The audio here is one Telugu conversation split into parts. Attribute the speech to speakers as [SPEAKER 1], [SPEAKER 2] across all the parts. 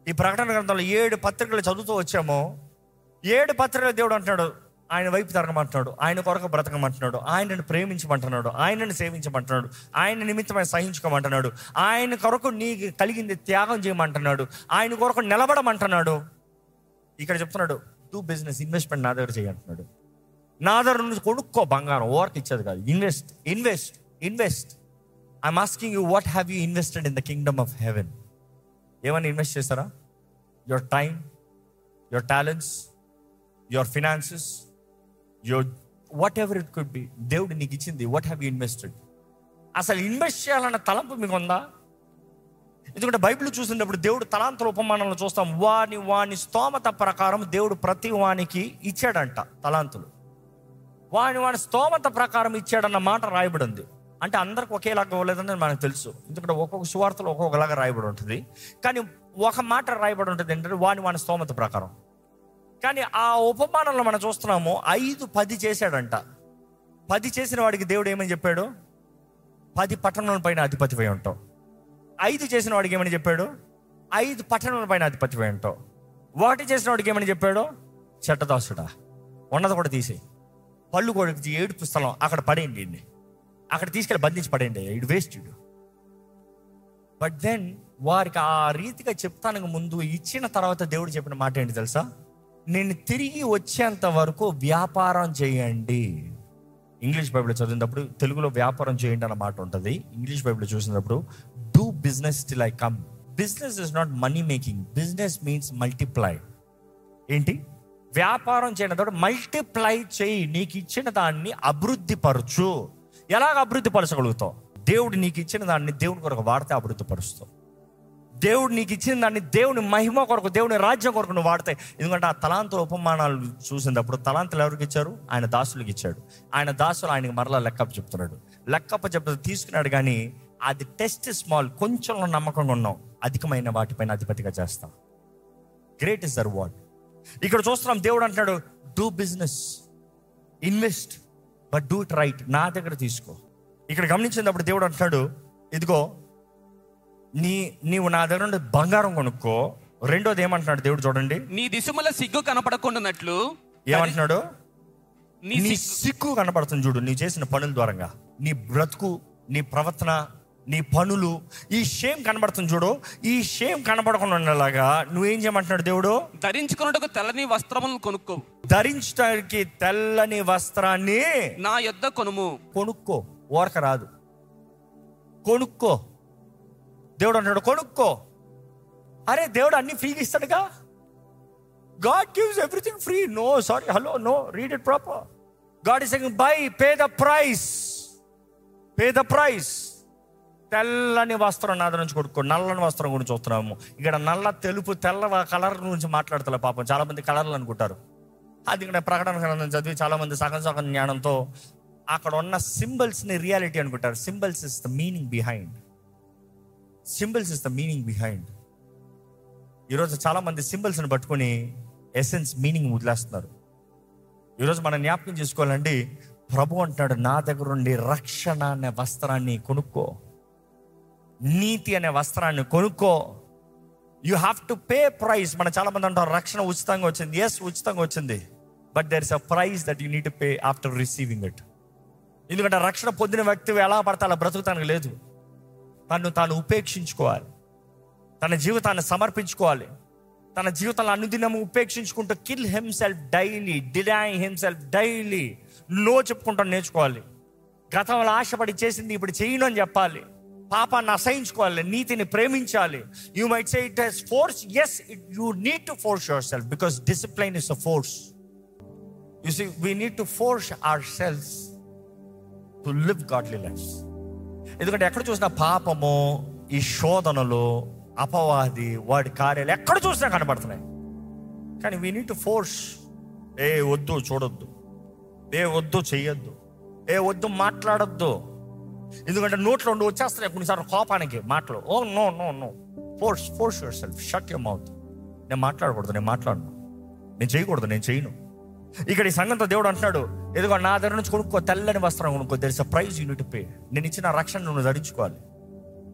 [SPEAKER 1] ఈ ప్రకటన గ్రంథంలో ఏడు పత్రికలు చదువుతూ వచ్చామో ఏడు పత్రికలు దేవుడు అంటున్నాడు ఆయన వైపు తిరగమంటున్నాడు ఆయన కొరకు బ్రతకమంటున్నాడు ఆయనను ప్రేమించమంటున్నాడు ఆయనను సేవించమంటున్నాడు ఆయన నిమిత్తమైన సహించుకోమంటున్నాడు ఆయన కొరకు నీకు కలిగింది త్యాగం చేయమంటున్నాడు ఆయన కొరకు నిలబడమంటున్నాడు ఇక్కడ చెప్తున్నాడు టూ బిజినెస్ ఇన్వెస్ట్మెంట్ నా దగ్గర చేయంటున్నాడు నా దగ్గర నుంచి కొనుక్కో బంగారం ఓవర్కి ఇచ్చేది కాదు invest invest invest I'm asking you what have you invested in the kingdom of heaven ఏమని ఇన్వెస్ట్ చేస్తారా your time your talents your finances your whatever it could be దేవుడు నీకు ఇచ్చింది వాట్ హ్యావ్ యూ ఇన్వెస్టెడ్ అసలు ఇన్వెస్ట్ చేయాలన్న తలంపు మీకు ఉందా ఎందుకంటే బైబిల్ చూసినప్పుడు దేవుడు తలాంతుల ఉపమానంలో చూస్తాం వాని వాని స్తోమత ప్రకారం దేవుడు ప్రతి వానికి ఇచ్చాడంట తలాంతులు వాని వాని స్తోమత ప్రకారం ఇచ్చాడన్న మాట రాయబడి ఉంది అంటే అందరికి ఒకేలాగా ఇవ్వలేదని మనకు తెలుసు ఎందుకంటే ఒక్కొక్క సువార్తలో ఒక్కొక్కలాగా రాయబడి ఉంటుంది కానీ ఒక మాట రాయబడి ఉంటుంది ఏంటంటే వాని వాని స్తోమత ప్రకారం కానీ ఆ ఉపమానంలో మనం చూస్తున్నాము ఐదు పది చేశాడంట పది చేసిన వాడికి దేవుడు ఏమని చెప్పాడు పది పట్టణాల పైన అధిపతిపై ఉంటావు ఐదు చేసిన వాడికి ఏమని చెప్పాడు ఐదు పట్టణాల పైన అధిపతిపై ఉంటావు ఒకటి చేసిన వాడికి ఏమని చెప్పాడు చెట్టదాసుడా ఉన్నది కూడా తీసేయి పళ్ళు కూడా ఏడుపు స్థలం అక్కడ పడేయండి ఈయన్ని. అక్కడ తీసుకెళ్ళి బంధించి పడేయండి ఇటు వేస్ట్ ఇడు బట్ దెన్ వారికి ఆ రీతిగా చెప్తానికి ముందు ఇచ్చిన తర్వాత దేవుడు చెప్పిన మాట ఏంటి తెలుసా నేను తిరిగి వచ్చేంత వరకు వ్యాపారం చేయండి ఇంగ్లీష్ బైబిల్ చదివినప్పుడు తెలుగులో వ్యాపారం చేయండి అన్న మాట ఉంటుంది ఇంగ్లీష్ బైబిల్ చూసినప్పుడు do business till I come business is not money making business means multiply ఏంటి వ్యాపారం చేయడం తర్వాత మల్టిప్లై చేయి నీకు ఇచ్చిన దాన్ని అభివృద్ధి పరచు ఎలాగ అభివృద్ధి పరచగలుగుతావు దేవుడు నీకు ఇచ్చిన దాన్ని దేవుని కొరకు వాడితే అభివృద్ధి పరుస్తావు దేవుడు నీకు ఇచ్చిన దాన్ని దేవుని మహిమ కొరకు దేవుని రాజ్యం కొరకు నువ్వు వాడతాయి ఎందుకంటే ఆ తలాంతుల ఉపమానాలు చూసినప్పుడు తలాంతులు ఎవరికి ఇచ్చారు ఆయన దాసులకు ఇచ్చాడు ఆయన దాసులు ఆయనకి మరలా లెక్కప్ప చెప్తున్నాడు లెక్కప్ప చెప్తే తీసుకున్నాడు కానీ అది టెస్ట్ స్మాల్ కొంచెంలో నమ్మకంగా ఉన్నాం అధికమైన వాటిపైన అధిపతిగా చేస్తాం గ్రేట్ ఇస్ దర్ వాట్ ఇక్కడ చూస్తున్నాం దేవుడు అంటున్నాడు do business invest but do it right నా దగ్గర తీసుకో ఇక్కడ గమనించినప్పుడు దేవుడు అంటున్నాడు ఇదిగో నీ నీవు నా దగ్గర నుండి బంగారం కొనుక్కో రెండోది ఏమంటున్నాడు దేవుడు చూడండి
[SPEAKER 2] నీ దిశముల సిగ్గు కనపడకుండానట్లు
[SPEAKER 1] ఏమంటున్నాడు
[SPEAKER 2] నీ
[SPEAKER 1] నీ
[SPEAKER 2] సిగ్గు
[SPEAKER 1] సిగ్గు కనపడుతుంది చూడు నీ చేసిన పనుల ద్వారంగా నీ బ్రతుకు నీ ప్రవర్తన నీ పనులు ఈ షేమ్ కనబడుతుంది చూడు ఈ షేమ్ కనబడకుండా ఉండేలాగా నువ్వేం చేయమంటున్నాడు దేవుడు
[SPEAKER 2] ధరించుకున్నట్టుకు తెల్లని వస్త్రములను కొనుక్కో
[SPEAKER 1] ధరించడానికి తెల్లని వస్త్రాన్ని
[SPEAKER 2] నా యొద్ద కొనుము
[SPEAKER 1] కొనుక్కో ఓరక రాదు కొనుక్కో దేవుడు అంటాడు కొనుక్కో అరే దేవుడు అన్ని ఫ్రీగా ఇస్తాడుగా God gives everything free no sorry hello no read it proper God is buy pay the price pay the price తెల్లని వస్త్రం నా దగ్గర నుంచి కొనుక్కో నల్లని వస్త్రం గురించి చూస్తున్నాము ఇక్కడ నల్ల తెలుపు తెల్ల కలర్ గురించి మాట్లాడతలే పాపం చాలా మంది కలర్లు అనుకుంటారు అది ఇక్కడ ప్రకటన గ్రంథం చదివి చాలా మంది సగం సగం జ్ఞానంతో అక్కడ ఉన్న సింబల్స్ ని రియాలిటీ అనుకుంటారు symbols is the meaning behind symbols is the meaning behind ఈరోజు చాలా మంది సింబల్స్ ని పట్టుకొని ఎసెన్స్ మీనింగ్ వదిలేస్తున్నారు ఈరోజు మనం జ్ఞాపకం చేసుకోవాలండి ప్రభు అంటాడు నా దగ్గర నుండి రక్షణ అనే వస్త్రాన్ని కొనుక్కో నీతి అనే వస్త్రాన్ని కొనుక్కో you have to pay price మన చాలా మంది అంటారు రక్షణ ఉచితంగా వచ్చింది ఎస్ ఉచితంగా వచ్చింది but there is a price that you need to pay after receiving it ఎందుకంటే రక్షణ పొందిన వ్యక్తి ఎలా పడితే అలా బ్రతుకుతానికి లేదు తను తాను ఉపేక్షించుకోవాలి తన జీవితాన్ని సమర్పించుకోవాలి తన జీవితాన్ని అనుదినము ఉపేక్షించుకుంటూ kill himself daily deny himself daily no చెప్పుకుంటూ నేర్చుకోవాలి గతంలో ఆశపడి చేసింది ఇప్పుడు చేయను అని చెప్పాలి పాపాన్ని అసహించుకోవాలి నీతిని ప్రేమించాలి you might say it has force yes it you need to force yourself because discipline is a force you see we need to force ourselves to live godly life ఎందుకంటే ఎక్కడ చూసినా పాపము ఈ శోధనలు అపవాది వాడి కార్యాలు ఎక్కడ చూసినా కనబడుతున్నాయి కానీ వీ నీడ్ టు ఫోర్స్ ఏ వద్దు చూడొద్దు ఏ వద్దు చెయ్యొద్దు ఏ వద్దు మాట్లాడొద్దు ఎందుకంటే నోట్లో ఉండి వచ్చేస్తున్నాయి కొన్నిసార్లు కోపానికి మాటలు oh no no no force force yourself shut your mouth నేను మాట్లాడకూడదు నేను మాట్లాడను నేను చేయకూడదు నేను చేయను ఇక్కడ ఈ సంఘంతో దేవుడు అంటున్నాడు ఎదుగో నా దగ్గర నుంచి కొనుక్కో తెల్లని వస్త్రం కొనుక్కో there is a price you need pay నేను ఇచ్చిన రక్షణ నువ్వు ధరించుకోవాలి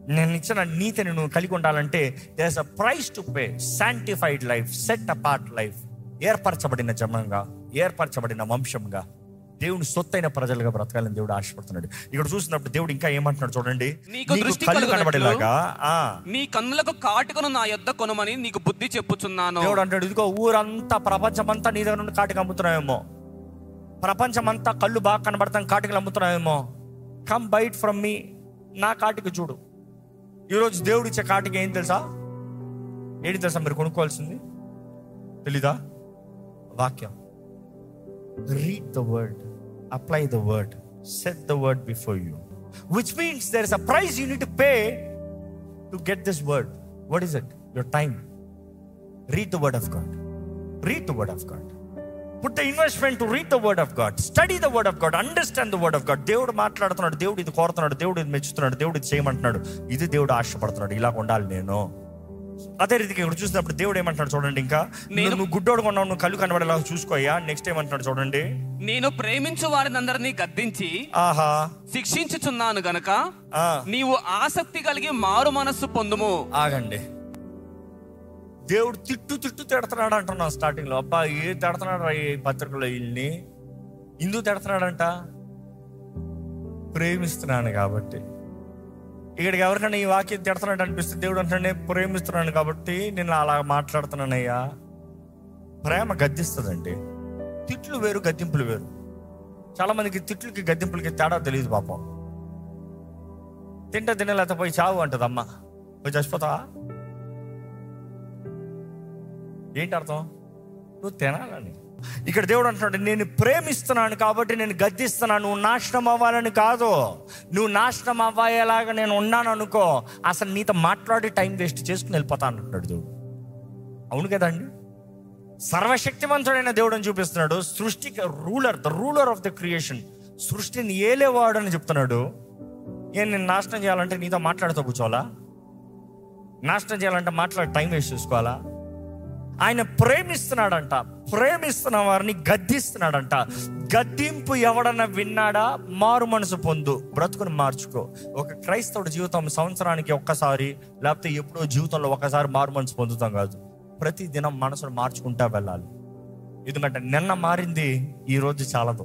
[SPEAKER 1] నేను ఇచ్చిన నీతిని నువ్వు కలిగి ఉండాలంటే there's a price to pay sanctified life set apart life ఏర్పరచబడిన జనంగా ఏర్పరచబడిన వంశంగా దేవుని సొత్తైన ప్రజలుగా బ్రతకాలని దేవుడు ఆశపడుతున్నాడు ఇక్కడ చూసినప్పుడు దేవుడు ఇంకా ఏమంటున్నాడు చూడండి
[SPEAKER 2] నీకు
[SPEAKER 1] నీకు
[SPEAKER 2] దృష్టి
[SPEAKER 1] కళ్ళు
[SPEAKER 2] కలుగునట్లు
[SPEAKER 1] కనబడేలాగా ఆ
[SPEAKER 2] నీ కన్నులకు కాటుకను నా యొద్ద కొనమని నీకు బుద్ధి చెప్పుచున్నాను
[SPEAKER 1] దేవుడు అంటాడు ఇదిగో ఊరంతా ప్రపంచమంతా నీ దగ్గర నుండి కాటికి అమ్ముతున్నావేమో ప్రపంచమంతా కళ్ళు బాగా కనబడతాం కాటికలు అమ్ముతున్నావేమో కమ్ బైట్ ఫ్రమ్ మీ నా కాటికి చూడు ఈరోజు దేవుడు ఇచ్చే కాటికి ఏం తెలుసా ఏంటి తెలుసా మీరు కొనుక్కోవాల్సింది తెలీదా వాక్యం read the word apply the word set the word before you which means there is a price you need pay to get this word what is it your time read the word of God. Read the word of God. Put the investment to read the word of God. Study the word of God. Understand the word of God. దేవుడు మాట్లాడుతున్నాడు దేవుడు ఇది కోరుతున్నాడు దేవుడు ఇది మెచ్చుతున్నాడు దేవుడు ఇది చేయమంటున్నాడు ఇది దేవుడు ఆశపడుతున్నాడు ఇలా ఉండాలి నేను అదే రీతికి ఇక్కడ చూసినప్పుడు దేవుడు ఏమంటున్నాడు చూడండి ఇంకా
[SPEAKER 2] నేను-
[SPEAKER 1] నువ్వు గుడ్డోడు కొన్నావు నువ్వు కళ్ళు కనబడేలా చూసుకోయ్యా నెక్స్ట్ ఏమంటున్నాడు చూడండి
[SPEAKER 2] నేను ప్రేమించు వారినందరినీ గద్దించి
[SPEAKER 1] ఆహా
[SPEAKER 2] శిక్షించుచున్నాను గనక
[SPEAKER 1] ఆ,
[SPEAKER 2] నీవు ఆసక్తి కలిగి మారు మనస్సు పొందుము
[SPEAKER 1] ఆగండి దేవుడు తిట్టు తిట్టు తిడుతున్నాడు అంటున్నాం స్టార్టింగ్ లో అబ్బా ఏ తిడుతున్నాడు రా ఈ పత్రికలో వీళ్ళని ఎందుకు తిడుతున్నాడంట ప్రేమిస్తున్నాను కాబట్టి ఇక్కడికి ఎవరికైనా ఈ వాక్యం తిడుతున్నాడు అనిపిస్తే దేవుడు అంటాడు "నేను ప్రేమిస్తున్నాను కాబట్టి నేను అలా మాట్లాడుతున్నానయ్యా ప్రేమ గద్దిస్తుందండి తిట్లు వేరు గద్దింపులు వేరు చాలా మందికి తిట్లకి గద్దింపులకి తేడా తెలియదు పాపం తింటే తినలేకపోయి పోయి చావు అంటది అమ్మ పోయి చచ్చిపోతావా ఏంటి అర్థం నువ్వు తినాలని ఇక్కడ దేవుడు అంటున్నాడు నేను ప్రేమిస్తున్నాను కాబట్టి నేను గద్దిస్తున్నాను నువ్వు నాశనం అవ్వాలని కాదు నువ్వు నాశనం అవ్వాయేలాగా నేను ఉన్నాను అనుకో అసలు నీతో మాట్లాడి టైం వేస్ట్ చేసుకుని వెళ్ళిపోతాను అంటున్నాడు దేవుడు అవును కదండి సర్వశక్తివంతుడైన దేవుడు అని చూపిస్తున్నాడు సృష్టికి ruler the ruler of the creation సృష్టిని ఏలేవాడు అని చెప్తున్నాడు ఏం నేను నాశనం చేయాలంటే నీతో మాట్లాడుతూ కూర్చోవాలా నాశనం చేయాలంటే మాట్లాడి టైం వేస్ట్ చేసుకోవాలా ఆయన ప్రేమిస్తున్నాడంట ప్రేమిస్తున్న వారిని గద్దిస్తున్నాడంట గద్దింపు ఎవడన్నా విన్నాడా మారు మనసు పొందు బ్రతుకుని మార్చుకో ఒక క్రైస్తవుడి జీవితం సంవత్సరానికి ఒక్కసారి లేకపోతే ఎప్పుడో జీవితంలో ఒకసారి మారు మనసు పొందుతాం కాదు ప్రతి దినం మనసును మార్చుకుంటా వెళ్ళాలి ఎందుకంటే నిన్న మారింది ఈ రోజు చాలదు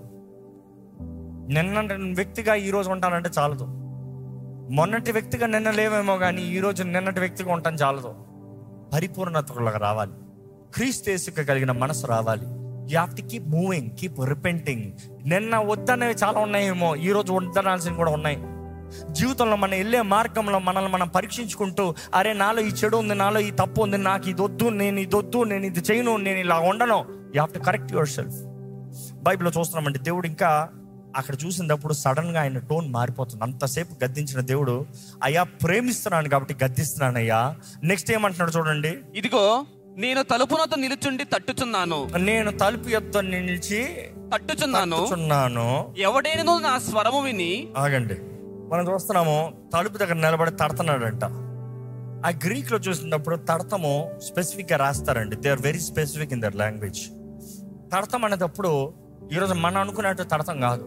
[SPEAKER 1] నిన్న వ్యక్తిగా ఈ రోజు ఉంటానంటే చాలదు మొన్నటి వ్యక్తిగా నిన్న లేవేమో కానీ ఈ రోజు నిన్నటి వ్యక్తిగా ఉంటాను చాలదు పరిపూర్ణతలకు రావాలి క్రీస్తేసుకు కలిగిన మనసు రావాలి you have to keep moving keep repenting నిన్న వద్దనేవి చాలా ఉన్నాయేమో ఈ రోజు వద్దనాల్సినవి కూడా ఉన్నాయి జీవితంలో మనం వెళ్ళే మార్గంలో మనల్ని మనం పరీక్షించుకుంటూ అరే నాలో ఈ చెడు ఉంది నాలో ఈ తప్పు ఉంది నాకు ఇది వద్దు నేను ఇది వద్దు నేను ఇది చేయను నేను ఇలా ఉండను you have to correct yourself బైబిల్లో చూస్తున్నామంటే దేవుడు ఇంకా అక్కడ చూసినప్పుడు సడన్ గా ఆయన టోన్ మారిపోతుంది అంతసేపు గద్దించిన దేవుడు అయ్యా ప్రేమిస్తున్నాను కాబట్టి గద్దిస్తున్నాను అయ్యా నెక్స్ట్ ఏమంటున్నాడు చూడండి
[SPEAKER 2] ఇదిగో నేను తలుపునొద్ద నిలుచుండి తట్టుచున్నాను
[SPEAKER 1] నేను తలుపు యొద్ద నిలిచి
[SPEAKER 2] తట్టుచున్నాను
[SPEAKER 1] కూర్చున్నాను
[SPEAKER 2] ఎవడేనో నా స్వరము విని
[SPEAKER 1] ఆగండి మనం చూస్తున్నాము తలుపు దగ్గర నిలబడి తడుతున్నాడంట ఆ గ్రీక్ లో చూసినప్పుడు తడతము స్పెసిఫిక్ గా రాస్తారండి they are very specific in their language తడతం అనేటప్పుడు ఈరోజు మనం అనుకున్నట్టు తడతం కాదు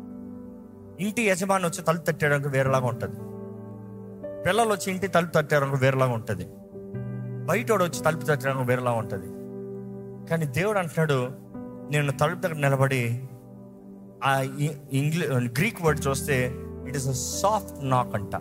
[SPEAKER 1] ఇంటి యజమాని వచ్చి తలుపు తట్టేయడానికి వేరేలాగా ఉంటుంది పిల్లలు వచ్చి ఇంటి తలుపు తట్టేయడానికి వేరేలాగా ఉంటుంది బయటోడు వచ్చి తలుపు తట్టడానికి వేరేలాగా ఉంటుంది కానీ దేవుడు అంటున్నాడు నేను తలుపు దగ్గర నిలబడి ఆ ఇంగ్లీ గ్రీక్ వర్డ్ చూస్తే it is a soft knock అంట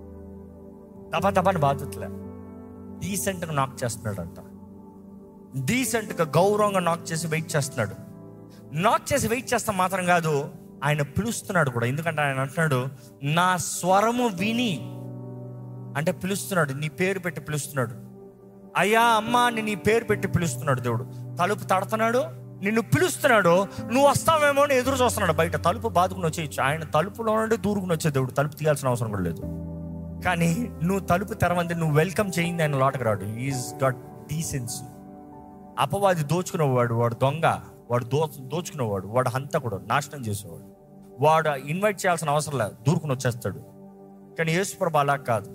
[SPEAKER 1] తప తపని బాధట్లే డీసెంట్గా నాక్ చేస్తున్నాడు అంట డీసెంట్గా గౌరవంగా నాక్ చేసి వెయిట్ చేస్తున్నాడు నాక్ చేసి వెయిట్ చేస్తాం మాత్రం కాదు ఆయన పిలుస్తున్నాడు కూడా ఎందుకంటే ఆయన అంటున్నాడు నా స్వరము విని అంటే పిలుస్తున్నాడు నీ పేరు పెట్టి పిలుస్తున్నాడు అయ్యా అమ్మా అని నీ పేరు పెట్టి పిలుస్తున్నాడు దేవుడు తలుపు తడుతున్నాడు నిన్ను పిలుస్తున్నాడు నువ్వు వస్తావేమో అని ఎదురు చూస్తున్నాడు బయట తలుపు బాదుకుని వచ్చేయచ్చు ఆయన తలుపులో నుండి దూరుకుని వచ్చే దేవుడు తలుపు తీయాల్సిన అవసరం కూడా లేదు కానీ నువ్వు తలుపు తెరవంది నువ్వు వెల్కమ్ చేయింది ఆయన లోటకు రాడు ఈజ్ గట్ డీసెన్సీ అపవాది దోచుకునేవాడు వాడు దొంగ వాడు దో దోచుకునేవాడు వాడు హంతకుడు నాశనం చేసేవాడు వాడు ఇన్వైట్ చేయాల్సిన అవసరం లేదు దూరుకుని వచ్చేస్తాడు కానీ యేసుప్రభు అలా కాదు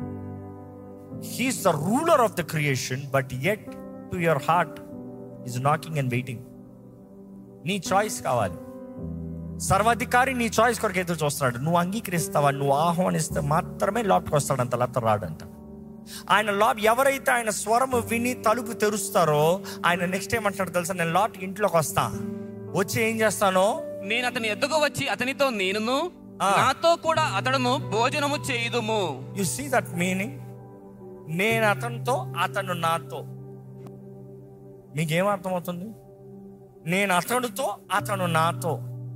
[SPEAKER 1] he's the ruler of the creation but at to your heart is knocking and waiting నీ చాయిస్ కావాలి సర్వాధికారి నీ చాయిస్ కొరకు ఎదురు చూస్తున్నాడు నువ్వు అంగీకరిస్తావా నువ్వు ఆహ్వానిస్తే మాత్రమే లోపలికి వస్తాడంట లేకపోతే రాడంట ఆయన లాబ్ ఎవరైతే ఆయన స్వరము విని తలుపు తెరుస్తారో ఆయన నెక్స్ట్ ఏమంటాడు తెలుసా నేను లాట్ ఇంట్లోకి వస్తా వచ్చి ఏం చేస్తానో
[SPEAKER 2] నేను అతని ఎద్దుకు వచ్చి అతనితో నేనును
[SPEAKER 1] ఆ.
[SPEAKER 2] నాతో కూడా అతడును భోజనము చేయుదుము
[SPEAKER 1] యు సీ దట్ మీనింగ్ నేను అతనితో అతను నాతో మీకేం అర్థమవుతుంది నేను అతనితో అతను నాతో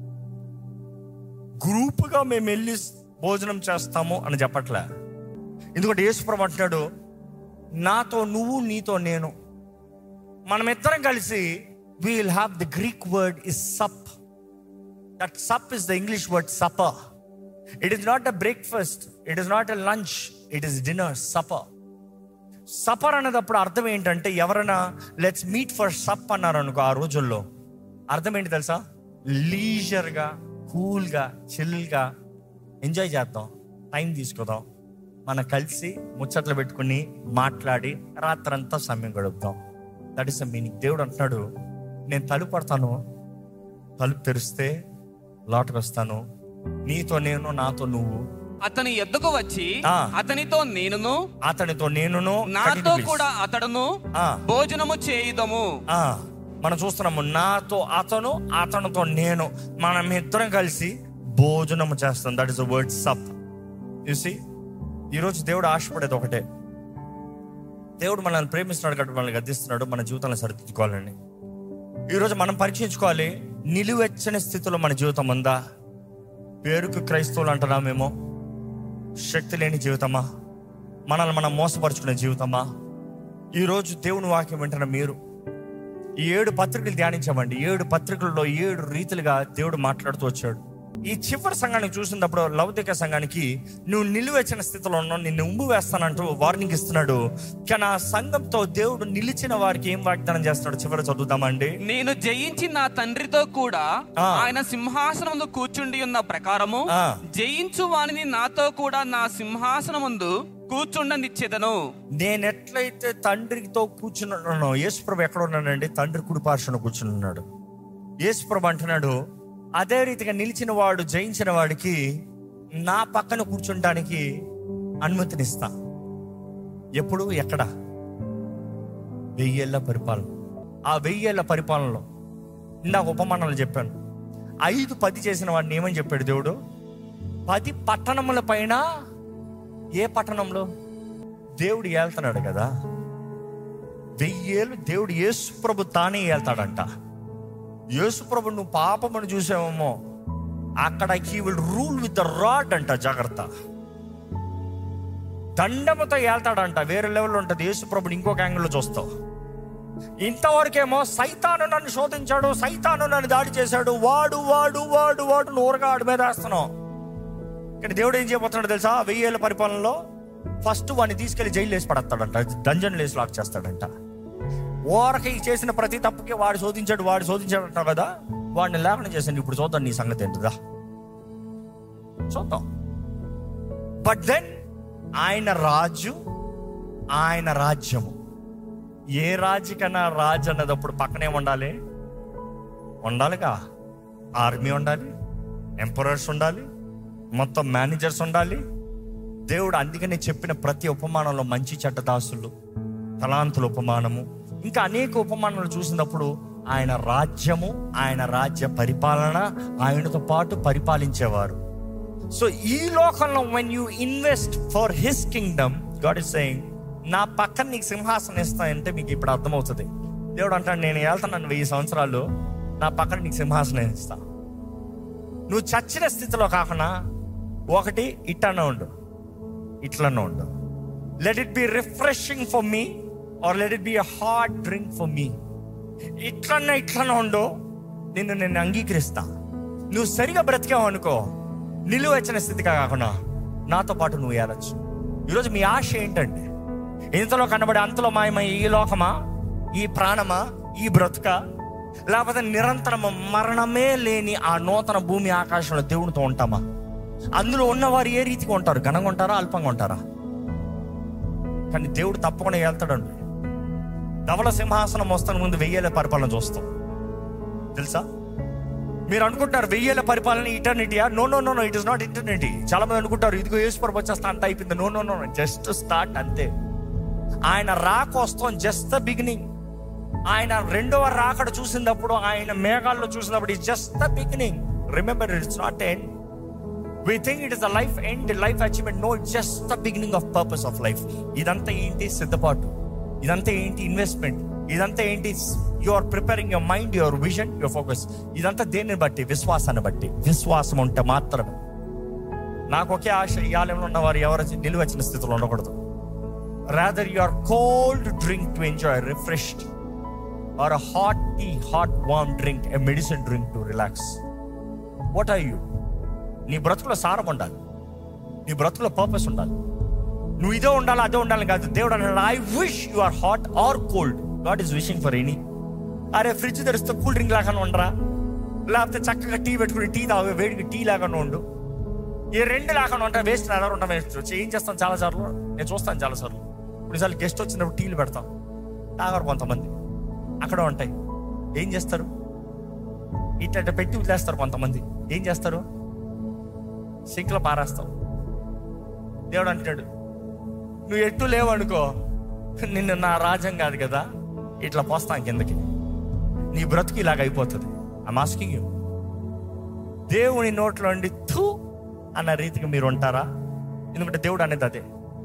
[SPEAKER 1] గ్రూపుగా మేము వెళ్ళి భోజనం చేస్తాము అని చెప్పట్లే ఎందుకంటే యేసుప్రభు అంటున్నాడు నాతో నువ్వు నీతో నేను మనమిద్దరం కలిసి will have the Greek word is sup that sup is the English word supper it is not a breakfast it is not a lunch it is dinner supper supper అనేటప్పుడు అర్థం ఏంటంటే ఎవరైనా లెట్స్ మీట్ ఫర్ సప్ అన్నారు అనుకో ఆ రోజుల్లో అర్థం ఏంటి తెలుసా లీజర్గా కూల్గా చిల్గా ఎంజాయ్ చేద్దాం టైం తీసుకుందాం మనం కలిసి ముచ్చట్లు పెట్టుకుని మాట్లాడి రాత్రంతా సమయం గడుపుదాం దట్ ఈస్ ద మీనింగ్ దేవుడు అంటున్నాడు నేను తలుపు పడతాను తలుపు తెరిస్తే లోటుకు వస్తాను నీతో నేను నాతో నువ్వు
[SPEAKER 2] అతని ఎద్దుకు వచ్చి
[SPEAKER 1] ఆ.
[SPEAKER 2] అతనితో నేనును
[SPEAKER 1] అతనితో నేనును
[SPEAKER 2] నాతో
[SPEAKER 1] continue please.
[SPEAKER 2] కూడా అతడును
[SPEAKER 1] ఆ.
[SPEAKER 2] భోజనము చేయుదము
[SPEAKER 1] ఆ, మనం చూస్తున్నాము నాతో అతను అతనితో నేను మనం ఇద్దరం కలిసి భోజనము చేస్తాం దట్ ఇస్ వర్డ్ సప్ చూసి ఈరోజు దేవుడు ఆశపడేది ఒకటే దేవుడు మనల్ని ప్రేమిస్తున్నాడు కాబట్టి మనల్ని గద్దిస్తున్నాడు మన జీవితాన్ని సరిదిద్దుకోవాలని ఈరోజు మనం పరీక్షించుకోవాలి నిలువెచ్చని స్థితిలో మన జీవితం ఉందా పేరుకు క్రైస్తవులు అంటున్నామేమో శక్తి లేని జీవితమా మనల్ని మనం మోసపరుచుకునే జీవితమా ఈరోజు దేవుని వాక్యం వింటున్న మీరు ఈ ఏడు పత్రికలు ధ్యానించామండి ఏడు పత్రికల్లో ఏడు రీతిలుగా దేవుడు మాట్లాడుతూ వచ్చాడు ఈ చివరి సంఘానికి చూసినప్పుడు లౌకిక సంఘానికి నువ్వు నిలువెచ్చిన స్థితిలో ఉన్నావు నిన్ను ఉంబు వేస్తానంటూ వార్నింగ్ ఇస్తున్నాడు కానీ ఆ సంఘంతో దేవుడు నిలిచిన వారికి ఏం వాగ్దానం చేస్తున్నాడు చివరి చదువుతామండి
[SPEAKER 2] నేను జయించి నా తండ్రితో కూడా
[SPEAKER 1] ఆ.
[SPEAKER 2] ఆయన సింహాసనముందు కూర్చుండి ఉన్న ప్రకారము
[SPEAKER 1] ఆ.
[SPEAKER 2] జయించు వానిని నాతో కూడా నా సింహాసనముందు కూర్చుండనిచ్చేదను
[SPEAKER 1] నేను ఎట్లయితే తండ్రితో కూర్చున్నానో యేసుప్రభు ఎక్కడ ఉన్నాడండి తండ్రి కుడి పార్శ్వన కూర్చుని ఉన్నాడు యేసుప్రభు అంటున్నాడు అదే రీతిగా నిలిచిన వాడు జయించిన వాడికి నా పక్కన కూర్చుంటానికి అనుమతినిస్తా ఎప్పుడు ఎక్కడ వెయ్యేళ్ల పరిపాలన ఆ వెయ్యేళ్ల పరిపాలనలో ఇందాక ఉపమానాలు చెప్పాను ఐదు పది చేసిన వాడిని ఏమని చెప్పాడు దేవుడు పది పట్టణముల పైన ఏ పట్టణంలో దేవుడు ఏళ్తున్నాడు కదా వెయ్యేళ్ళు దేవుడు యేసుప్రభు తానే ఏళ్తాడంట యేసుప్రభు నువ్వు పాపమని చూసావేమో అక్కడ he will rule with the rod అంట జాగ్రత్త దండముతో ఏళ్తాడంట వేరే లెవెల్లో ఉంటుంది యేసుప్రభుని ఇంకొక యాంగిల్లో చూస్తావు ఇంతవరకేమో సైతాను నన్ను శోధించాడు సైతాను నన్ను దాడి చేశాడు వాడు వాడు వాడు వాడు నూరుగా ఆడి మీద వేస్తున్నావు కానీ దేవుడు ఏం చేయబోతున్నాడు తెలుసా వెయ్యేళ్ళ పరిపాలనలో ఫస్ట్ వాడిని తీసుకెళ్లి జైలు వేసి పడతాడంట డంజన్ వేసి లాక్ చేస్తాడంట ఓరకి చేసిన ప్రతి తప్పుకి వాడు శోధించాడు వాడు శోధించాడు అంటావు కదా వాడిని లేకుండా చేసాను ఇప్పుడు చూద్దాం నీ సంగతి ఏంటిదా చూద్దాం బట్ దెన్ ఆయన రాజు ఆయన రాజ్యము ఏ రాజు కన్నా రాజు అన్నదప్పుడు పక్కనే ఉండాలి ఉండాలిగా ఆర్మీ ఉండాలి ఎంపరర్స్ ఉండాలి మొత్తం మేనేజర్స్ ఉండాలి దేవుడు అందుకనే చెప్పిన ప్రతి ఉపమానంలో మంచి చెడ్డ దాసులు తలాంతుల ఉపమానము ఇంకా అనేక ఉపమానాలు చూసినప్పుడు ఆయన రాజ్యము ఆయన రాజ్య పరిపాలన ఆయనతో పాటు పరిపాలించేవారు సో ఈ లోకంలో when you invest for his kingdom God is saying నా పక్కన నీకు సింహాసనం ఇస్తానంటే మీకు ఇప్పుడు అర్థమవుతుంది దేవుడు అంటాడు నేను వెళ్తాను వెయ్యి సంవత్సరాలు నా పక్కన నీకు సింహాసనం ఇస్తా నువ్వు చచ్చిన స్థితిలో కాకుండా ఒకటి ఇట్టన్నా ఉండు ఇట్లన్నా ఉండు let it be refreshing for me or let it be a hard drink for me ఇట్లన్నా ఇట్లన్నా ఉండు నిన్ను నేను అంగీకరిస్తా నువ్వు సరిగా బ్రతికావు అనుకో నిలువ వచ్చిన స్థితిగా కాకుండా నాతో పాటు నువ్వు ఏలచ్చు ఈరోజు మీ ఆశ ఏంటండి ఇంతలో కనబడే అంతలో మాయమై ఈ లోకమా ఈ ప్రాణమా ఈ బ్రతుక లేకపోతే నిరంతరము మరణమే లేని ఆ నూతన భూమి ఆకాశంలో దేవునితో ఉంటామా అందులో ఉన్నవారు ఏ రీతిగా ఉంటారు ఘనంగా ఉంటారా అల్పంగా ఉంటారా కానీ దేవుడు తప్పకుండా వెళ్తాడండి ధవల సింహాసనం వస్తాను ముందు వెయ్యేళ్ళ పరిపాలన చూస్తాం తెలుసా మీరు అనుకుంటారు వెయ్యేళ్ళ పరిపాలన ఇటర్నిటీయా no no no no it is not eternity చాలా మంది అనుకుంటారు ఇదిగో యేసు ప్రభు వచ్చేస్తా అంత అయిపోయింది no no no just start అంతే ఆయన రాక వస్తాం జస్ట్ ద బిగినింగ్ ఆయన రెండవ రాకడ చూసినప్పుడు ఆయన మేఘాల్లో చూసినప్పుడు it's just the beginning remember it's not end we think it is the life end life achievement no it's just the beginning of purpose of life ఇదంతా ఏంటి సిద్ధపాటు ఇదంతా ఏంటి ఇన్వెస్ట్మెంట్ ఇదంతా ఏంటి you are preparing your mind your vision your focus ఇదంతా దేన్ని బట్టి విశ్వాసాన్ని బట్టి విశ్వాసం ఉంటే మాత్రమే నాకు ఒకే ఆశ ఈ ఆలయంలో ఉన్న వారు ఎవరు నిలువచ్చిన స్థితిలో ఉండకూడదు rather you are cold drink to enjoy refreshed or a hot tea hot warm drink a medicine drink to relax what are you నీ బ్రతుకులో సారం ఉండాలి నీ బ్రతుకులో పర్పస్ ఉండాలి నువ్వు ఇదే ఉండాలి అదే ఉండాలి కాదు దేవుడు అన్నాడు I wish you are hot or cold God is wishing for any అరే ఫ్రిడ్జ్ తెరిస్తే కూల్ డ్రింక్ లాగానే ఉండరా లేకపోతే చక్కగా టీ పెట్టుకుని టీ తాగు వేడికి టీ లాగానే ఉండు ఈ రెండు లాగానే ఉంటా వేస్ట్ అలా ఉంటా వేస్ట్ ఏం చేస్తాం చాలా సార్లు నేను చూస్తాను చాలా సార్లు కొన్నిసార్లు గెస్ట్ వచ్చినప్పుడు టీలు పెడతాం తాగరు కొంతమంది అక్కడ ఉంటాయి ఏం చేస్తారు ఇట్లా పెట్టి వదిలేస్తారు కొంతమంది ఏం చేస్తారు సింక్లో పారేస్తాం దేవుడు అంటాడు నువ్వు ఎట్టు లేవు అనుకో నిన్ను నా రాజ్యం కాదు కదా ఇట్లా పోస్తాం కిందకి నీ బ్రతుకు ఇలాగ అయిపోతుంది ఆ మాస్కింగ్ యూ దేవుని నోట్లో నుండి థూ అన్న రీతిగా మీరు ఉంటారా ఎందుకంటే దేవుడు అనేది అదే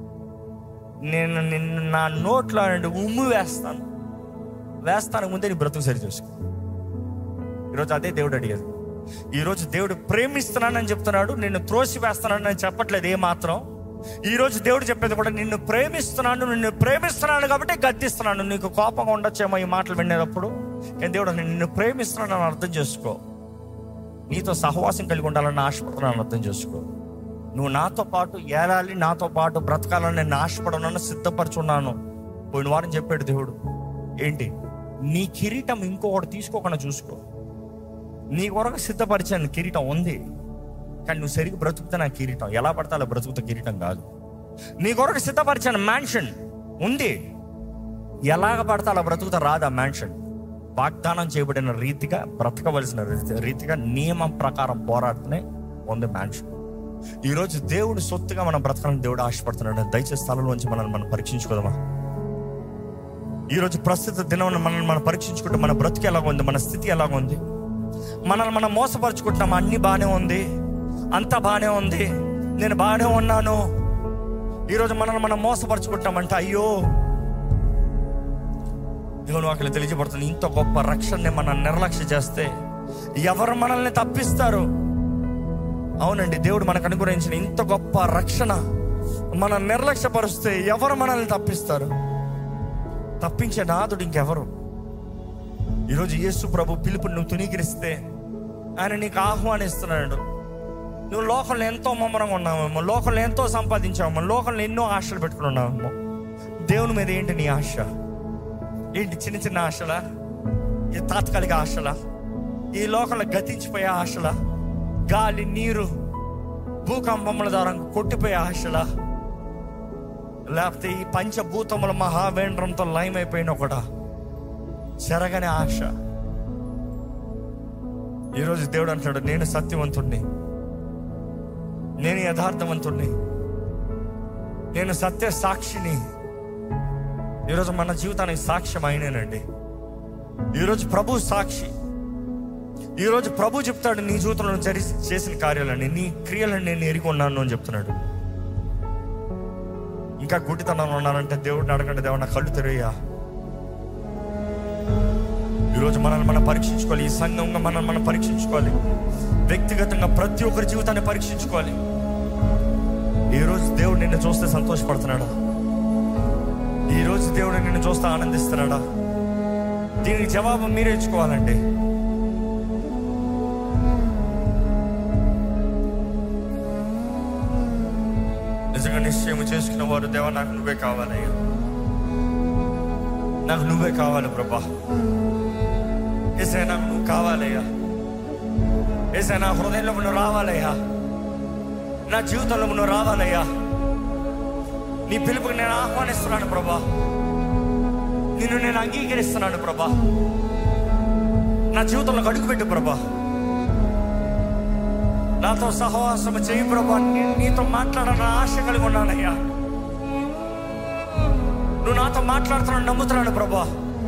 [SPEAKER 1] నేను నిన్ను నా నోట్లో నుండి ఉమ్ము వేస్తాను వేస్తాను ముందే నీ బ్రతుకు సరి చేసుకో ఈరోజు అదే దేవుడు అడిగేది ఈరోజు దేవుడు ప్రేమిస్తున్నానని చెప్తున్నాడు నిన్ను త్రోసి వేస్తున్నానని చెప్పట్లేదు ఏ మాత్రం ఈ రోజు దేవుడు చెప్పేది కూడా నిన్ను ప్రేమిస్తున్నాను నిన్ను ప్రేమిస్తున్నాను కాబట్టి గద్దిస్తున్నాను నీకు కోపంగా ఉండొచ్చేమో ఈ మాటలు వినేటప్పుడు కానీ దేవుడు నిన్ను ప్రేమిస్తున్నాను అని అర్థం చేసుకో నీతో సహవాసం కలిగి ఉండాలని ఆశపడుతున్నాను అర్థం చేసుకో నువ్వు నాతో పాటు ఏలాలి నాతో పాటు బ్రతకాలని నేను ఆశపడనని సిద్ధపరచున్నాను పోయిన వారం చెప్పాడు దేవుడు ఏంటి నీ కిరీటం ఇంకొకటి తీసుకోకుండా చూసుకో నీ కొరకు సిద్ధపరిచాను కిరీటం ఉంది కానీ నువ్వు సరిగ్గా బ్రతుకుతా నా కిరీటం ఎలా పడతా అలా బ్రతుకుతా కిరీటం కాదు నీ కొరకు సిద్ధపరిచాను మ్యాన్షన్ ఉంది ఎలాగ పడతా అలా బ్రతుకుతా రాదు ఆ మ్యాన్షన్ వాగ్దానం చేయబడిన రీతిగా బ్రతకవలసిన రీతి- రీతిగా నియమం ప్రకారం పోరాడుతూనే ఉంది మ్యాన్షన్ ఈరోజు దేవుడు సొత్తుగా మనం బ్రతకాలని దేవుడు ఆశపడుతున్నాడు దయచేసి స్థలంలోంచి మనల్ని మనం పరీక్షించుకోదామా ఈరోజు ప్రస్తుత దినం మనల్ని మనం పరీక్షించుకుంటే మన బ్రతుకు ఎలాగ ఉంది మన స్థితి ఎలాగ ఉంది మనల్ని మనం మోసపరుచుకుంటున్నాం అన్ని బాగానే ఉంది అంతా బాగానే ఉంది నేను బాగానే ఉన్నాను ఈరోజు మనల్ని మనం మోసపరుచుకుంటామంటే అయ్యో దేవుని వాక్యం తెలియజేయబడుతుంది ఇంత గొప్ప రక్షణని మనం నిర్లక్ష్య చేస్తే ఎవరు మనల్ని తప్పిస్తారు అవునండి దేవుడు మనకు అనుగ్రహించిన ఇంత గొప్ప రక్షణ మనం నిర్లక్ష్యపరుస్తే ఎవరు మనల్ని తప్పిస్తారు తప్పించే నాదుడు ఇంకెవరు ఈరోజు యేసు ప్రభు పిలుపుని నువ్వు తునీకరిస్తే ఆయన నీకు ఆహ్వానిస్తున్నాడు నువ్వు లోకంలో ఎంతో మమ్మరంగా ఉన్నావేమో లోకంలో ఎంతో సంపాదించావేమో లోకంలో ఎన్నో ఆశలు పెట్టుకుని ఉన్నావేమో దేవుని మీద ఏంటి నీ ఆశ ఏంటి చిన్న చిన్న ఆశలా ఈ తాత్కాలిక ఆశలా ఈ లోకంలో గతించిపోయే ఆశలా గాలి నీరు భూకంపముల ద్వారా కొట్టిపోయే ఆశలా లేకపోతే ఈ పంచభూతముల మహావేంద్రంతో లయమైపోయిన ఒకటా చెరగని ఆశ ఈరోజు దేవుడు అంటాడు నేను సత్యవంతుణ్ణి నేను యథార్థవంతుణ్ణి నేను సత్య సాక్షిని ఈరోజు మన జీవితానికి సాక్ష్యం అయినేనండి ఈరోజు ప్రభు సాక్షి ఈరోజు ప్రభు చెప్తాడు నీ జీవితంలో జరి చేసిన కార్యాలని నీ క్రియలను నేను ఎరిగి ఉన్నాను అని చెప్తున్నాడు ఇంకా గుడ్డితనంలో ఉన్నానంటే దేవుడిని అడగండి దేవుడు నా కళ్ళు తెరయ్యా ఈరోజు మనల్ని మనం పరీక్షించుకోవాలి ఈ సంఘంగా మనల్ని మనం పరీక్షించుకోవాలి వ్యక్తిగతంగా ప్రతి ఒక్కరి జీవితాన్ని పరీక్షించుకోవాలి ఈరోజు దేవుడు నిన్ను చూస్తే సంతోషపడుతున్నాడా ఈరోజు దేవుడు నిన్ను చూస్తే ఆనందిస్తున్నాడా దీనికి జవాబు మీరే ఇచ్చుకోవాలండి నిజంగా నిశ్చయం చేసుకున్న వారు దేవా నాకు నువ్వే కావాలయ్యా నాకు నువ్వే కావాలి ప్రభా ఏసే నాకు నువ్వు కావాలయ్యా ఏసే నా హృదయంలో నువ్వు రావాలయ్యా నా జీవితంలో నువ్వు రావాలయ్యా నీ పిలుపుకి నేను ఆహ్వానిస్తున్నాను ప్రభా నిన్ను నేను అంగీకరిస్తున్నాను ప్రభా నా జీవితంలో అడుగుపెట్టు ప్రభా నాతో సహవాసం చేయి ప్రభా నీ- నీతో మాట్లాడాలని ఆశ కలిగి ఉన్నానయ్యా నువ్వు నాతో మాట్లాడుతున్నాను నమ్ముతున్నాను ప్రభా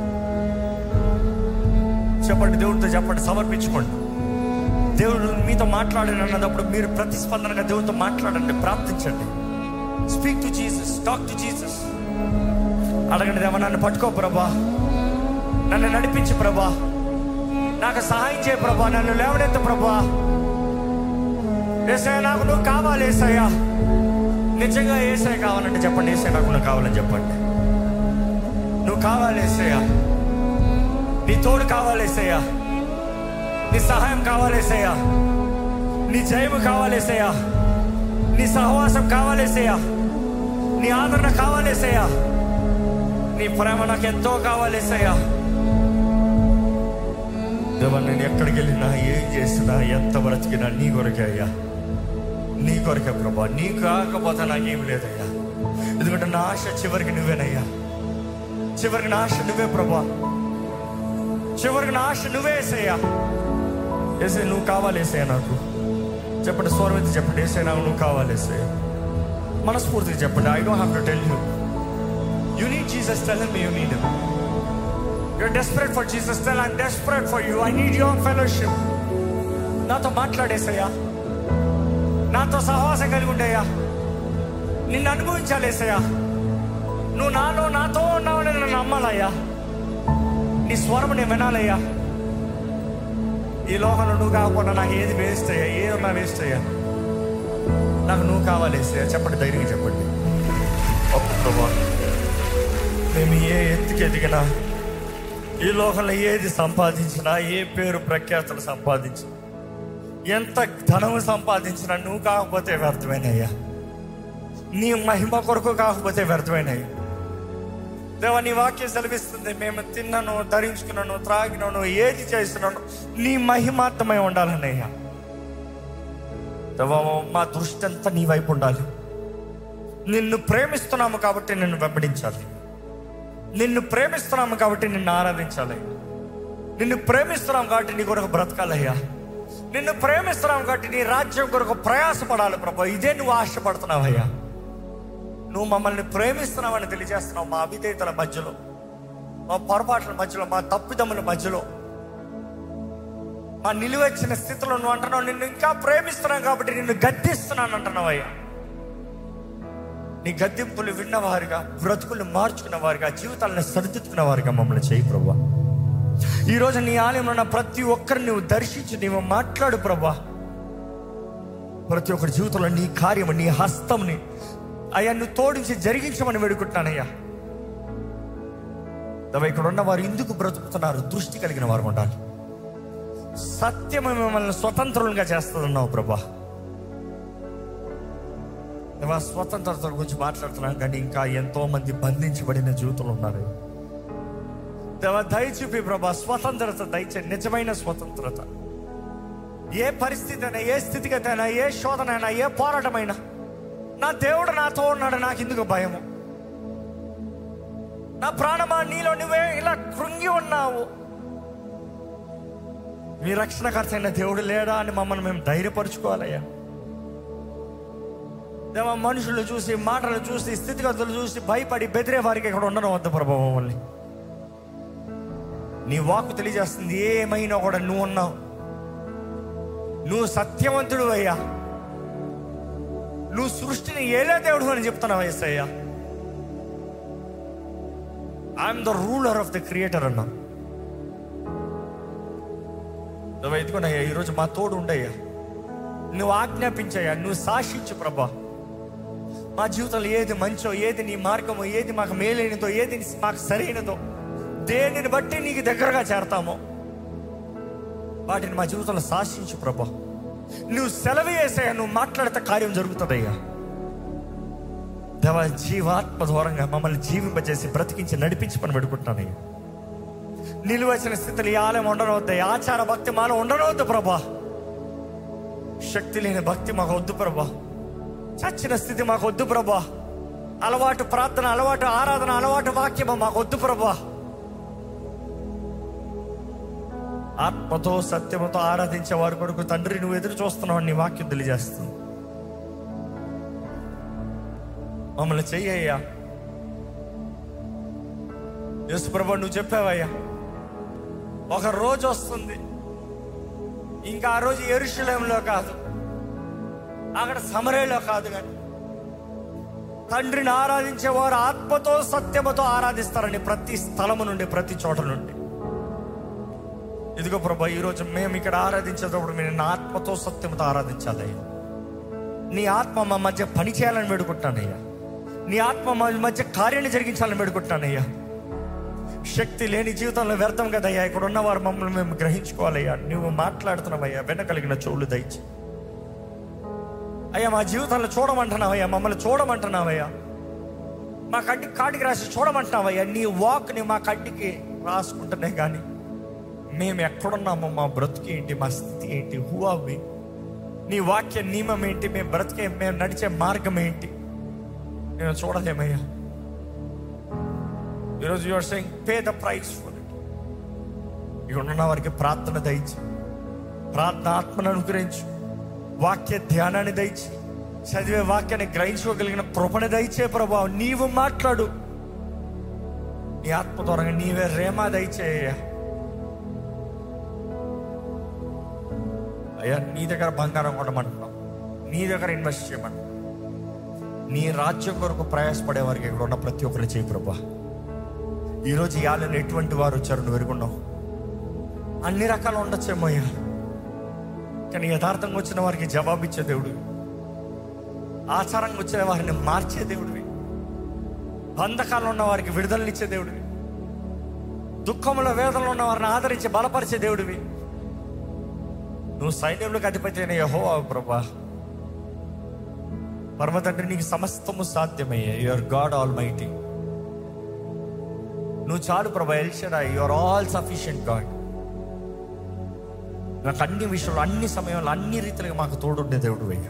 [SPEAKER 1] చెప్పండి దేవుడితో చెప్పండి సమర్పించుకోండి దేవుడు మీతో మాట్లాడాను అన్నదప్పుడు మీరు ప్రతిస్పందనగా దేవుడితో మాట్లాడండి ప్రార్థించండి speak to Jesus talk to Jesus అడగండి దేవా నన్ను పట్టుకో ప్రభా నన్ను నడిపించు ప్రభా నాకు సహాయం చేయ ప్రభా నన్ను లేవనెత్తు ప్రభా ఏసయ్య నాకు నువ్వు కావాలి ఏసయ్య నిజంగా ఏసయ్య కావాలంటే చెప్పండి ఏసయ్య నాకు నువ్వు కావాలని చెప్పండి నువ్వు కావాలి ఏసయ్య నీ తోడు కావాలి ఏసయ్య నీ సహాయం కావాలి ఏసయ్య నీ జయము కావాలి ఏసయ్య నీ సహవాసం కావాలి ఏసయ్య నీ ఆదరణ కావాలి ఏసయ్య నీ ప్రేమ నాకు ఎంతో కావాలి ఏసయ్య దేవా నేను ఎక్కడికి వెళ్ళినా ఏం చేసినా ఎంత బ్రతికినా నీ కొరకే అయ్యా నీ కొరకే ప్రభా నీ కాకపోతే నాకేం లేదయ్యా ఎందుకంటే నా ఆశ చివరికి నువ్వేనయ్యా చివరికి నా ఆశ నువ్వే ప్రభా చివరికి నా ఆశ నువ్వే వేసేయ్యా వేసే నువ్వు కావాలి వేసేయ నాకు చెప్పండి స్వరం చెప్పండి వేసే నాకు నువ్వు కావాలి వేసే మనస్ఫూర్తిగా చెప్పండి I don't have to tell you you need Jesus tell me you need You're desperate for Jesus. Tell I'm desperate for you. I need your fellowship. నాతో మాట్లాడేసయ్యా నాతో సహవాసం కలిగి ఉండేయ్యా నిన్ను అనుభవించాలేసయ్యా నువ్వు నాలో నాతో ఉన్నావని నన్ను నమ్మాలయ్యా నీ స్వరం నేను వినాలయ్యా ఈ లోకంలో నువ్వు కాకుండా నాకు ఏది వేస్ట్ అయ్యా ఏది ఉన్నా వేస్ట్ అయ్యా నాకు నువ్వు కావాలేసయ్యా చెప్పండి ధైర్యంగా చెప్పండి ఒక్క ప్రభా మేము ఏ ఎత్తుకి ఎదిగినా ఈ లోకంలో ఏది సంపాదించినా ఏ పేరు ప్రఖ్యాతులు సంపాదించినా ఎంత ధనము సంపాదించినా నువ్వు కాకపోతే వ్యర్థమైనయ్యా నీ మహిమ కొరకు కాకపోతే వ్యర్థమైనయ్యా దేవా నీ వాక్యం సెలవిస్తుంది మేము తిన్నాను ధరించుకున్నాను త్రాగినాను ఏది చేస్తున్నాను నీ మహిమార్థమై ఉండాలన్నయ్యా దేవా మా దృష్టి అంతా నీ వైపు ఉండాలి నిన్ను ప్రేమిస్తున్నాము కాబట్టి నిన్ను వెంబడించాలి నిన్ను ప్రేమిస్తున్నాము కాబట్టి నిన్ను ఆరాధించాలి నిన్ను ప్రేమిస్తున్నాం కాబట్టి నీ కొరకు బ్రతకాలయ్యా నిన్ను ప్రేమిస్తున్నాం కాబట్టి నీ రాజ్యం కొరకు ప్రయాసపడాలి ప్రభా ఇదే నువ్వు ఆశపడుతున్నావయ్యా నువ్వు మమ్మల్ని ప్రేమిస్తున్నావని తెలియజేస్తున్నావు మా అవిధేయతల మధ్యలో మా పొరపాట్ల మధ్యలో మా తప్పిదముల మధ్యలో మా నిలువచ్చిన స్థితిలో నువ్వు అంటున్నావు నిన్ను ఇంకా ప్రేమిస్తున్నాం కాబట్టి నిన్ను గద్దిస్తున్నాను అంటున్నావయ్యా నీ గద్దెంపులు విన్నవారుగా బ్రతుకులు మార్చుకున్న వారుగా జీవితాలను సరిదిద్దుకున్న వారుగా మమ్మల్ని చేయి ప్రభా ఈరోజు నీ ఆలయంలో ఉన్న ప్రతి ఒక్కరిని నువ్వు దర్శించి నీవు మాట్లాడు ప్రభా ప్రతి ఒక్కరి జీవితంలో నీ కార్యము నీ హస్తంని అయ్యా నువ్వు తోడించి జరిగించమని వేడుకుంటున్నానయ్యా దవ ఇక్కడ ఉన్న వారు ఎందుకు బ్రతుకుతున్నారు దృష్టి కలిగిన వారు ఉండాలి సత్యము మిమ్మల్ని స్వతంత్రులుగా చేస్తున్నావు ప్రభా దేవా స్వతంత్రత గురించి మాట్లాడుతున్నాం కానీ ఇంకా ఎంతో మంది బంధించబడిన జీవితంలో ఉన్నారు దేవా దయ చూపి ప్రభా స్వతంత్రత దయచే నిజమైన స్వతంత్రత ఏ పరిస్థితి అయినా ఏ స్థితిగతి అయినా ఏ శోధన అయినా ఏ పోరాటమైనా నా దేవుడు నాతో ఉన్నాడు నాకు ఎందుకు భయము నా ప్రాణమా నీలో నువ్వే ఇలా కృంగి ఉన్నావు మీ రక్షణకర్త అయిన దేవుడు లేడా అని మమ్మల్ని మేము ధైర్యపరచుకోవాలయ్యా దేవ మనుషులు చూసి మాటలు చూసి స్థితిగతులు చూసి భయపడి బెదిరే వారికి ఇక్కడ ఉండడం వద్ద ప్రభావ మమ్మల్ని నీ వాక్కు తెలియజేస్తుంది ఏమైనా కూడా నువ్వు ఉన్నావు నువ్వు సత్యవంతుడు అయ్యా నువ్వు సృష్టిని ఏలే దేవుడు అని చెప్తున్నావు అయ్యా I'm the ruler of the creator అన్నా నువ్వు ఎదుగునయ్యా ఈరోజు మా తోడు ఉండయ్యా నువ్వు ఆజ్ఞాపించయ్యా నువ్వు సాక్షించు ప్రభా మా జీవితంలో ఏది మంచో ఏది నీ మార్గమో ఏది మాకు మేలైనదో ఏది మాకు సరైనదో దేనిని బట్టి నీకు దగ్గరగా చేరతామో వాటిని మా జీవితంలో శాసించు ప్రభా నువ్వు సెలవు చేసాయా నువ్వు మాట్లాడితే కార్యం జరుగుతుందయ్యా దేవ జీవాత్మ దూరంగా మమ్మల్ని జీవింపజేసి బ్రతికించి నడిపించి పని పెడుకుంటున్నానయ్యా నిలువచ్చిన స్థితిలో ఈ ఆలయం ఉండనవద్దు ఈ ఆచార భక్తి మాలో ఉండనవద్దు ప్రభా శక్తి లేని భక్తి మాకు వద్దు ప్రభా చచ్చిన స్థితి మాకు వద్దు ప్రభా అలవాటు ప్రార్థన అలవాటు ఆరాధన అలవాటు వాక్యము మాకు వద్దు ప్రభా ఆత్మతో సత్యముతో ఆరాధించే వారి కొరకు తండ్రి నువ్వు ఎదురు చూస్తున్నావు నీ వాక్యం తెలియజేస్తుంది మమ్మల్ని చెయ్యయ్యా యేసు ప్రభు నువ్వు చెప్పావయ్యా ఒక రోజు వస్తుంది ఇంకా ఆ రోజు ఎరుషులేంలో కాదు అక్కడ సమరేలో కాదు కానీ తండ్రిని ఆరాధించేవారు ఆత్మతో సత్యముతో ఆరాధిస్తారని ప్రతి స్థలము నుండి ప్రతి చోట నుండి ఇదిగో ప్రభా ఈరోజు మేము ఇక్కడ ఆరాధించేటప్పుడు మీరు నా ఆత్మతో సత్యముతో ఆరాధించాలయ్యా నీ ఆత్మ మా మధ్య పని చేయాలని వేడుకుంటానయ్యా నీ ఆత్మ మా మధ్య కార్యాన్ని జరిగించాలని వేడుకుంటానయ్యా శక్తి లేని జీవితంలో వ్యర్థం కదయ్యా ఇక్కడ ఉన్నవారు మమ్మల్ని మేము గ్రహించుకోవాలయ్యా నువ్వు మాట్లాడుతున్నావయ్యా వెనకలిగిన చెవులు దయచి అయ్యా మా జీవితంలో చూడమంటున్నావయ్యా మమ్మల్ని చూడమంటున్నావయ్యా మా కంటికి కాటికి రాసి చూడమంటున్నావయ్యా నీ వాక్ని మా కంటికి రాసుకుంటున్నాయి కానీ మేము ఎక్కడున్నామో మా బ్రతుకు ఏంటి మా స్థితి ఏంటి హూ అవి నీ వాక్య నియమం ఏంటి మేము బ్రతికే మేము నడిచే మార్గం ఏంటి మేము చూడలేమయ్యా ఈరోజు your saying pay the price for it ఇక ఉన్న వారికి ప్రార్థన దయచి ప్రార్థన ఆత్మను అనుగ్రహించు వాక్య ధ్యానాన్ని దయచి చదివే వాక్యాన్ని గ్రహించుకోగలిగిన కృపణ దయచే ప్రభావం నీవు మాట్లాడు నీ ఆత్మ ద్వారా నీవే రేమా దయచేయ అయ్యా నీ దగ్గర బంగారం కొనమంటున్నాం నీ దగ్గర ఇన్వెస్ట్ చేయమంటున్నాం నీ రాజ్యం కొరకు ప్రయాసపడే వారికి ఇక్కడ ఉన్న ప్రతి ఒక్కరు చేయి ప్రభా ఈరోజు ఇవాళ ఎటువంటి వారు వచ్చారు నువ్వు ఎరుగున్నావు అన్ని రకాలు ఉండొచ్చేమో అయ్యా కానీ యథార్థంగా వచ్చిన వారికి జవాబిచ్చే దేవుడివి ఆచారంగా వచ్చిన వారిని మార్చే దేవుడివి బంధకాలు ఉన్న వారికి విడుదలనిచ్చే దేవుడివి దుఃఖంలో వేదనలో ఉన్న వారిని ఆదరించి బలపరిచే దేవుడివి నువ్వు సైన్యంలోకి అధిపతి అయిన యహోవా ప్రభా పరమ తండ్రి నీకు సమస్తము సాధ్యమయ్యే యువర్ గాడ్ ఆల్ మైటీ నువ్వు చాలు ప్రభా El Shaddai your all sufficient God నాకు అన్ని విషయంలో అన్ని సమయంలో అన్ని రీతిలుగా మాకు తోడుండే దేవుడు అయ్యా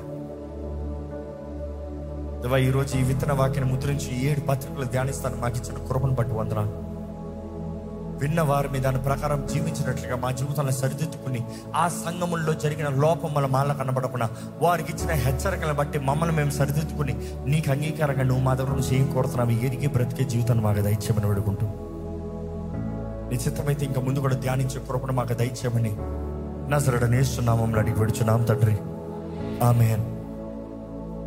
[SPEAKER 1] దేవా ఈరోజు ఈ విత్తన వాక్యాన్ని ముద్రించి ఈ ఏడు పత్రికలు ధ్యానిస్తాను మాకు ఇచ్చిన కృపను బట్టి వందనాలు విన్న వారు మీ దాని ప్రకారం జీవించినట్లుగా మా జీవితాలను సరిదిద్దుకుని ఆ సంఘముల్లో జరిగిన లోపం మన మాల కనబడకుండా వారికి ఇచ్చిన హెచ్చరికలను బట్టి మమ్మల్ని మేము సరిదిద్దుకుని నీకు అంగీకారంగా నువ్వు మా దగ్గర నుంచి ఏం కోరుతున్నావు ఎరిగి బ్రతికే జీవితాన్ని మాకు దయచేయమని వేడుకుంటూ నిశ్చితమైతే ఇంకా ముందు కూడా ధ్యానించే కృపను మాకు దయచేయమని నజరడ నేస్తున్నామని అడిగి పెడుచున్నాం తండ్రి ఆమెన్